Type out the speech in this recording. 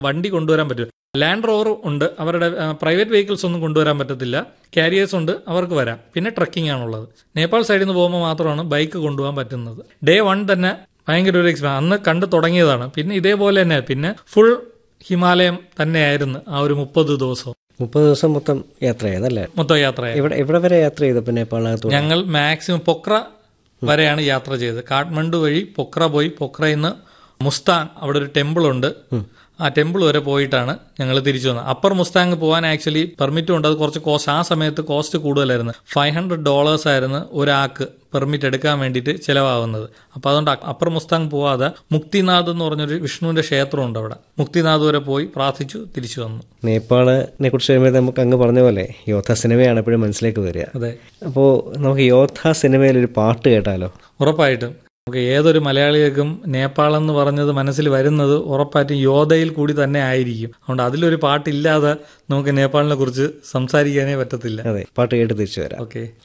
വണ്ടി കൊണ്ടുവരാൻ പറ്റും ലാൻഡ് റോവർ ഉണ്ട് അവരുടെ പ്രൈവറ്റ് വെഹിക്കിൾസ് ഒന്നും കൊണ്ടുവരാൻ പറ്റത്തില്ല കാരിയേഴ്സ് ഉണ്ട് അവർക്ക് വരാം പിന്നെ ട്രക്കിംഗ് ആണുള്ളത് നേപ്പാൾ സൈഡിൽ നിന്ന് പോകുമ്പോൾ മാത്രമാണ് ബൈക്ക് കൊണ്ടുപോകാൻ പറ്റുന്നത് ഡേ വൺ തന്നെ ഭയങ്കര ഒരു എക്സ്പീരിയൻസ് അന്ന് കണ്ടു തുടങ്ങിയതാണ് പിന്നെ ഇതേപോലെ തന്നെ പിന്നെ ഫുൾ ഹിമാലയം തന്നെയായിരുന്നു ആ ഒരു മുപ്പത് ദിവസവും മുപ്പത് ദിവസം മൊത്തം യാത്ര ചെയ്തല്ലേ മൊത്തം യാത്രയായി ഇവിടെ ഇവിടെ വരെ യാത്ര ചെയ്തപ്പോൾ നേപ്പാളിനകത്ത് ഞങ്ങൾ മാക്സിമം പൊക്ര വരെയാണ് യാത്ര ചെയ്തത് കാഠ്മണ്ഡു വഴി പൊക്ര പോയി പൊക്രയിൽ നിന്ന് മുസ്താങ് അവിടെ ഒരു ടെമ്പിൾ ഉണ്ട് ആ ടെമ്പിൾ വരെ പോയിട്ടാണ് ഞങ്ങൾ തിരിച്ചു വന്നത് അപ്പർ മുസ്താങ് പോകാൻ ആക്ച്വലി പെർമിറ്റും ഉണ്ട് അത് കുറച്ച് കോസ്റ്റ് ആ സമയത്ത് കോസ്റ്റ് കൂടുതലായിരുന്നു ഫൈവ് ഹൺഡ്രഡ് ഡോളേഴ്സ് ആയിരുന്നു ഒരാൾക്ക് പെർമിറ്റ് എടുക്കാൻ വേണ്ടിയിട്ട് ചിലവാകുന്നത് അപ്പൊ അതുകൊണ്ട് അപ്പർ മുസ്താങ് പോവാതെ മുക്തിനാഥ് എന്ന് പറഞ്ഞൊരു വിഷ്ണുവിന്റെ ക്ഷേത്രമുണ്ട് അവിടെ മുക്തിനാഥ് വരെ പോയി പ്രാർത്ഥിച്ചു തിരിച്ചു വന്നു നേപ്പാളിനെ കുറിച്ച് വരുമ്പോൾ നമുക്ക് അങ്ങ് പറഞ്ഞ പോലെ യോദ്ധ സിനിമയാണ് എപ്പോഴും മനസ്സിലേക്ക് വരിക അതെ അപ്പോൾ നമുക്ക് യോദ്ധ സിനിമയിൽ ഒരു പാട്ട് കേട്ടാലോ ഉറപ്പായിട്ടും നമുക്ക് ഏതൊരു മലയാളികൾക്കും നേപ്പാൾ എന്ന് പറഞ്ഞത് മനസ്സിൽ വരുന്നത് ഉറപ്പായിട്ടും യോധയിൽ കൂടി തന്നെ ആയിരിക്കും അതുകൊണ്ട് അതിലൊരു പാട്ടില്ലാതെ നമുക്ക് നേപ്പാളിനെ കുറിച്ച് സംസാരിക്കാനേ പറ്റത്തില്ല അതെ പാട്ട് കേട്ട് തിരിച്ചു വരാം ഓക്കെ